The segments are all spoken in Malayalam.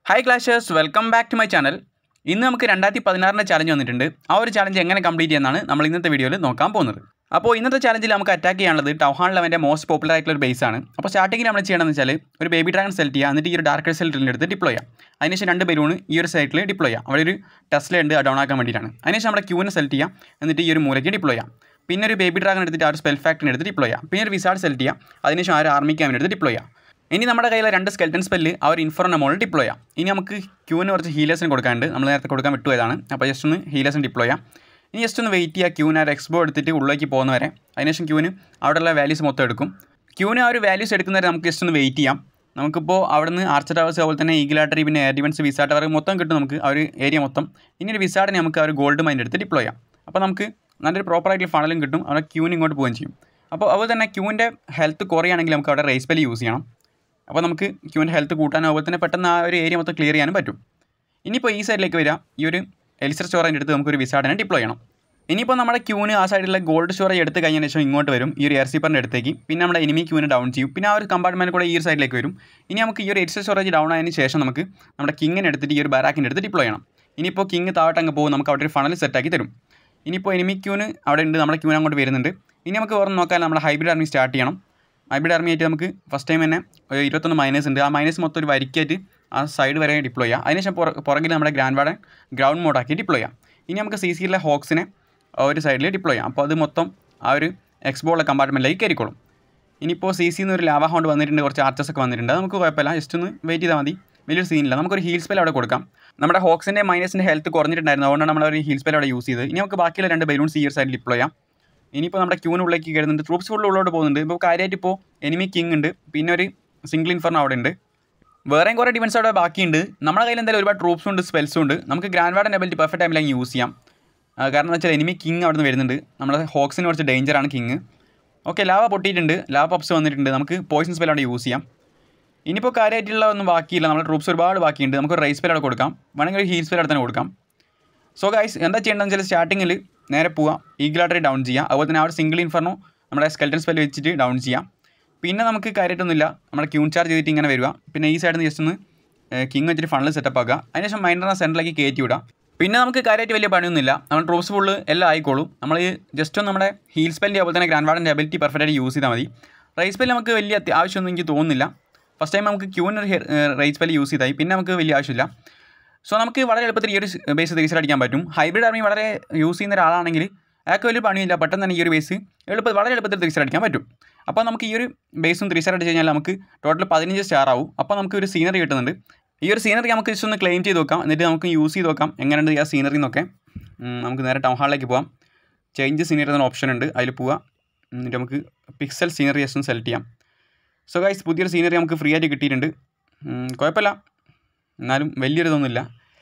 hi clashers welcome back to my channel ഇന്ന് നമുക്ക് രണ്ടായിരത്തി പതിനാറിൻ്റെ ചാലഞ്ച് വന്നിട്ടുണ്ട് ആ ഒരു ചാലഞ്ച് എങ്ങനെ കംപ്ലീറ്റ് ചെയ്യുന്നതാണ് നമ്മൾ ഇന്നത്തെ വീഡിയോയിൽ നോക്കാൻ പോകുന്നത് അപ്പോൾ ഇന്നത്തെ ചാലഞ്ചിൽ നമുക്ക് അറ്റാക്ക് ചെയ്യാനുള്ളത് ടൗഹാൺ ലെവൻ്റെ മോസ്റ്റ് പോപ്പുലർ ആയിട്ടുള്ള ഒരു ബേസ് ആണ് അപ്പോൾ സ്റ്റാർട്ടിങ്ങിൽ നമ്മൾ ചെയ്യണമെന്ന് വെച്ചാൽ ഒരു ബേബി ഡ്രാഗൺ സെലക്ട് ചെയ്യുക എന്നിട്ട് ഈ ഒരു ഡാർക്ക് സെൽ ഡ്രില്ലിൻ്റെ അടുത്ത് ഡിപ്ലോയ് ചെയ്യാം അതിനുശേഷം രണ്ട് ബലൂൺ ഈ ഒരു സൈഡിൽ ഡിപ്ലോയ് ചെയ്യാം അവിടെ ഒരു ടെസ്ല ഉണ്ട് ഡൗൺ ആക്കാൻ വേണ്ടിയിട്ടാണ് അതിനുശേഷം നമ്മുടെ ക്യൂവിനെ സെലക്ട് ചെയ്യാം എന്നിട്ട് ഈ ഒരു മൂലയ്ക്ക് ഡിപ്ലോയ് ചെയ്യാം പിന്നെ ഒരു ബേബി ഡ്രാഗൺ എടുത്തിട്ട് ആ ഒരു സ്പെൽ ഫാക്ടറിന് എടുത്ത് ഡിപ്ലോയ് ചെയ്യാം പിന്നെ ഒരു വിസാർഡ് സെലക്ട് ചെയ്യാം അതിനുശേഷം ആ ഒരു ആർമി ക്യാമിന് എടുത്ത് ഡിപ്ലോയ് ചെയ്യാം ഇനി നമ്മുടെ കയ്യിലെ രണ്ട് സ്കെൽറ്റൻ സ്പെല്ല് ആ ഒരു ഇൻഫോറിൻ്റെ മുകളിൽ ഡിപ്ലോയ് ചെയ്യാം ഇനി നമുക്ക് ക്യൂവിന് കുറച്ച് ഹീലേഴ്സിന് കൊടുക്കാനുണ്ട് നമ്മൾ നേരത്തെ കൊടുക്കാൻ വിട്ടുപോയതാണ് അപ്പോൾ ജസ്റ്റ് ഒന്ന് ഹീലേഴ്സിന് ഡിപ്ലോയ് ചെയ്യാം ഇനി ജസ്റ്റ് ഒന്ന് വെയിറ്റ് ചെയ്യുക ക്യൂവിന് ആ ഒരു എക്സ്പോ എടുത്തിട്ട് ഉള്ളിലേക്ക് പോകുന്നവരെ അതിനുശേഷം ക്യൂവിന് അവിടെയുള്ള വാല്യൂസ് മൊത്തം എടുക്കും ക്യൂവിന് ആ ഒരു വാല്യൂസ് എടുക്കുന്നവരെ നമുക്ക് ജസ്റ്റ് ഒന്ന് വെയിറ്റ് ചെയ്യാം നമുക്കിപ്പോൾ അവിടെ നിന്ന് ആർച്ചർ ടവേഴ്സ് അതുപോലെ തന്നെ ഈഗിലാട്ടറി പിന്നെ എയർ ഡിഫൻസ് വിസാ ടവർ മൊത്തം കിട്ടും നമുക്ക് ആ ഒരു ഏരിയ മൊത്തം ഇനി ഒരു വിസാഡിനെ നമുക്ക് ആ ഒരു ഗോൾഡ് മൈൻഡ് എടുത്ത് ഡിപ്ലോയ് ചെയ്യാം അപ്പോൾ നമുക്ക് നല്ലൊരു പ്രോപ്പറായിട്ടുള്ള ഫണലും കിട്ടും അവിടെ ക്യൂവിന് ഇങ്ങോട്ട് പോവുകയും ചെയ്യും അപ്പോൾ അതുപോലെ തന്നെ ക്യൂവിൻ്റെ ഹെൽത്ത് കുറയുകയാണെങ്കിൽ നമുക്ക് അവിടെ റേസ് പെല് യൂസ് ചെയ്യണം അപ്പോൾ നമുക്ക് ക്യൂവിൻ്റെ ഹെൽത്ത് കൂട്ടാനും അതുപോലെ തന്നെ പെട്ടെന്ന് ആ ഒരു ഏരിയ മൊത്തം ക്ലിയർ ചെയ്യാനും പറ്റും ഇനിയിപ്പോൾ ഈ സൈഡിലേക്ക് വരിക ഈ ഒരു എലിസർ സ്റ്റോറേജ് എടുത്ത് നമുക്കൊരു വിസാഡിനെ ഡിപ്ലോയ് ചെയ്യണം ഇനിയിപ്പോൾ നമ്മുടെ ക്യൂന് ആ സൈഡിലുള്ള ഗോൾഡ് സ്റ്റോറേജ് എടുത്ത് കഴിഞ്ഞതിന് ശേഷം ഇങ്ങോട്ട് വരും ഈ ഒരു എയർ സീപ്പറിൻ്റെ അടുത്തേക്ക് പിന്നെ നമ്മുടെ എനിമി ക്യൂവിനെ ഡൗൺ ചെയ്യും പിന്നെ ആ ഒരു കമ്പാർട്ട്മെൻറ്റ് കൂടെ ഈ ഒരു സൈഡിലേക്ക് വരും ഇനി നമുക്ക് ഈ ഒരു എലിസർ സ്റ്റോറേജ് ഡൗൺ ആയതിന് ശേഷം നമുക്ക് നമ്മുടെ കിങ്ങിനെ എടുത്തിട്ട് ഈ ഒരു ബാരാക്കിൻ്റെ അടുത്ത് ഡിപ്ലോയ് ചെയ്യണം ഇനിയിപ്പോൾ കിങ് താഴോട്ട് അങ്ങ് പോകും നമുക്ക് അവിടെ ഒരു ഫണൽ സെറ്റാക്കി തരും ഇനിയിപ്പോൾ എനിമി ക്യൂന് അവിടെ ഉണ്ട് നമ്മുടെ ക്യൂന് അങ്ങോട്ട് വരുന്നുണ്ട് ഇനി നമുക്ക് വേറെ നോക്കാൻ നമ്മുടെ ഹൈബ്രിഡ് ആർമി സ്റ്റാർട്ട് ചെയ്യണം ഹൈബ്രിഡ് ആർമി ആയിട്ട് നമുക്ക് ഫസ്റ്റ് ടൈം തന്നെ ഒരു ഇരുപത്തൊന്ന് മൈനസ് ഉണ്ട് ആ മൈനസ് മൊത്തം ഒരു വരിക്കായിട്ട് ആ സൈഡ് വരെ ഡിപ്ലോയ് ചെയ്യാം അതിനുശേഷം പുറ പുറകിൽ നമ്മുടെ ഗ്രാൻഡ് വാർഡൻ ഗ്രൗണ്ട് മോഡാക്കി ഡിപ്ലോയ് ചെയ്യാം ഇനി നമുക്ക് സി സിയിലെ ഹോക്സിനെ ഒരു സൈഡിൽ ഡിപ്ലോയ് ചെയ്യാം അപ്പോൾ അത് മൊത്തം ആ ഒരു എക്സ്ബോളുടെ കമ്പാർട്ട്മെൻറ്റിലേക്ക് കയറിക്കോളും ഇനിയിപ്പോൾ സി സിന്ന് ഒരു ലാവ ഹൗണ്ട് വന്നിട്ടുണ്ട് കുറച്ച് ആർച്ചസ് ഒക്കെ വന്നിട്ടുണ്ട് അത് നമുക്ക് കുഴപ്പമില്ല ജസ്റ്റ് ഒന്ന് വെയിറ്റ് ചെയ്താൽ മതി വലിയൊരു സീനില്ല നമുക്കൊരു ഹീൽ സ്പെൽ അവിടെ കൊടുക്കാം നമ്മുടെ ഹോക്സിൻ്റെ മൈനസിൻ്റെ ഹെൽത്ത് കുറഞ്ഞിട്ടുണ്ടായിരുന്നു അതുകൊണ്ടാണ് നമ്മൾ ഒരു ഹീൽ സ്പെൽ അവിടെ യൂസ് ചെയ്തത് ഇനി നമുക്ക് ബാക്കിയുള്ള രണ്ട് ബലൂൺസ് ഈ ഒരു സൈഡിൽ ഡിപ്ലോയ് ചെയ്യാം ഇനിയിപ്പോൾ നമ്മുടെ ക്യൂനുള്ളിലേക്ക് കയറുന്നുണ്ട് ട്രൂപ്സ് ഫുൾ ഉള്ളോട്ട് പോകുന്നുണ്ട് ഇപ്പോൾ കാര്യമായിട്ട് ഇപ്പോൾ എനിമി കിങ് ഉണ്ട് പിന്നെ ഒരു സിംഗിൾ ഇൻഫർണോ അവിടെ ഉണ്ട് വേറെയും കുറേ ഡിഫൻസ് അവിടെ ബാക്കിയുണ്ട് നമ്മുടെ കയ്യിൽ എന്തായാലും ഒരുപാട് ട്രൂപ്സും ഉണ്ട് സ്പെൽസും ഉണ്ട് നമുക്ക് ഗ്രാൻഡ് വാർഡൻ എബിലിറ്റി പെർഫെക്റ്റ് ടൈമിലേക്ക് യൂസ് ചെയ്യാം ആ, കാരണം എന്ന് വെച്ചാൽ എനിമി കിങ് അവിടെ നിന്ന് വരുന്നുണ്ട് നമ്മുടെ ഹോക്സിന് കുറച്ച് ഡേഞ്ചറാണ് കിങ് ഓക്കെ ലാവ പൊട്ടിയിട്ടുണ്ട് ലാവ പപ്സ് വന്നിട്ടുണ്ട് നമുക്ക് പോയിസൺ സ്പെൽ അവിടെ യൂസ് ചെയ്യാം ഇനിയിപ്പോൾ കാര്യമായിട്ടുള്ള ഒന്നും ബാക്കിയില്ല നമ്മുടെ ട്രൂപ്സ് ഒരുപാട് ബാക്കിയുണ്ട് നമുക്ക് റൈസ് സ്പെൽ അവിടെ കൊടുക്കാം വേണമെങ്കിൽ ഒരു ഹീൽ സ്പെൽ അവിടെ തന്നെ കൊടുക്കാം സോ ഗൈസ് എന്താ ചെയ്യേണ്ടതെന്ന് വെച്ചാൽ സ്റ്റാർട്ടിങ്ങിൽ നേരെ പോവാം ഈഗിലാട്ടറി ഡൗൺ ചെയ്യാം അതുപോലെ തന്നെ ആ ഒരു സിംഗിൾ ഇൻഫർണോ നമ്മുടെ സ്കെൽറ്റൻ സ്പെൽ വെച്ചിട്ട് ഡൗൺ ചെയ്യാം പിന്നെ നമുക്ക് കാര്യമായിട്ടൊന്നുമില്ല നമ്മുടെ ക്യൂൺ ചാർജ് ചെയ്തിട്ട് ഇങ്ങനെ വരിക പിന്നെ ഈ സൈഡിൽ നിന്ന് ജസ്റ്റ് ഒന്ന് കിങ് വെച്ചിട്ട് ഫണ്ടിൽ സെറ്റപ്പ് ആക്കുക അതിനുശേഷം മൈൻഡറിനെ സെൻറ്ററിലേക്ക് കയറ്റി വിടാം പിന്നെ നമുക്ക് കാര്യമായിട്ട് വലിയ പണിയൊന്നുമില്ല നമ്മൾ ട്രൂപ്സ് ഫുള്ള് എല്ലാം ആയിക്കോളും നമ്മൾ ജസ്റ്റ് ഒന്ന് നമ്മുടെ ഹീൽ സ്പെല്ലിൻ്റെ അതുപോലെ തന്നെ ഗ്രാൻഡ് വാർഡിൻ്റെ എബിലിറ്റി പെർഫെക്റ്റ് ആയിട്ട് യൂസ് ചെയ്താൽ മതി റൈസ് സ്പെല്ല് നമുക്ക് വലിയ അത്യ- ആവശ്യമൊന്നും എനിക്ക് തോന്നുന്നില്ല ഫസ്റ്റ് ടൈം നമുക്ക് ക്യൂവിന് ഒരു റൈസ് സ്പെല്ല് യൂസ് ചെയ്തായി പിന്നെ നമുക്ക് വലിയ ആവശ്യമില്ല സോ നമുക്ക് വളരെ എളുപ്പത്തിൽ ഈ ഒരു ബേസ് തിരിച്ചടിക്കാൻ അടിക്കാൻ പറ്റും ഹൈബ്രിഡ് ആർമി വളരെ യൂസ് ചെയ്യുന്ന ഒരാളാണെങ്കിൽ അയാൾക്ക് വലിയ പണിയില്ല പെട്ടെന്ന് തന്നെ ഈ ഒരു ബേസ് എളുപ്പം വളരെ എളുപ്പത്തിൽ തിരിച്ചടിക്കാൻ പറ്റും അപ്പോൾ നമുക്ക് ഈ ഒരു ബേസും തിരിച്ചടിച്ച് കഴിഞ്ഞാൽ നമുക്ക് ടോട്ടൽ പതിനഞ്ച് സ്റ്റാർ ആവും അപ്പോൾ നമുക്ക് ഒരു സീനറി കിട്ടുന്നുണ്ട് ഈ ഒരു സീനറി നമുക്ക് ജസ്റ്റ് ഒന്ന് ക്ലെയിം ചെയ്ത് വെക്കാം എന്നിട്ട് നമുക്ക് യൂസ് ചെയ്ത് നോക്കാം എങ്ങനെയുണ്ട് ഈ ആ സീനറി എന്നൊക്കെ ഉം, നമുക്ക് നേരെ ടൗൺ ഹാളിലേക്ക് പോകാം ചേഞ്ച് സീനറി എന്ന ഓപ്ഷൻ ഉണ്ട് അതിൽ പോവാം എന്നിട്ട് നമുക്ക് പിക്സൽ സീനറി ജസ്റ്റ് ഒന്ന് സെലക്ട് ചെയ്യാം സോ ഗൈസ് പുതിയൊരു സീനറി നമുക്ക് ഫ്രീ ആയിട്ട് കിട്ടിയിട്ടുണ്ട് ഉം, കുഴപ്പമില്ല എന്നാലും വലിയൊരു ഇതൊന്നുമില്ല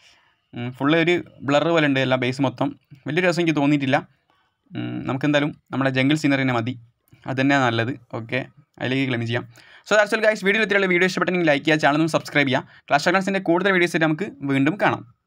ഫുള്ള് ഒരു ബ്ലർ പോലെ ഉണ്ട് എല്ലാ ബേസ് മൊത്തം വലിയൊരു രസം എനിക്ക് തോന്നിയിട്ടില്ല ഉം, നമുക്കെന്തായാലും നമ്മുടെ ജംഗിൾ സീനറി തന്നെ മതി അത് തന്നെയാണ് നല്ലത് ഓക്കെ അതിലേക്ക് ക്ലെയിം ചെയ്യാം so that's all guys video എത്തിയുള്ള വീഡിയോ ഇഷ്ടപ്പെട്ടെങ്കിൽ ലൈക്ക് ചെയ്യുക ചാനലും സബ്സ്ക്രൈബ് ചെയ്യുക ക്ലാഷ് ക്ലാസിൻ്റെ കൂടുതൽ വീഡിയോസ് നമുക്ക് വീണ്ടും കാണാം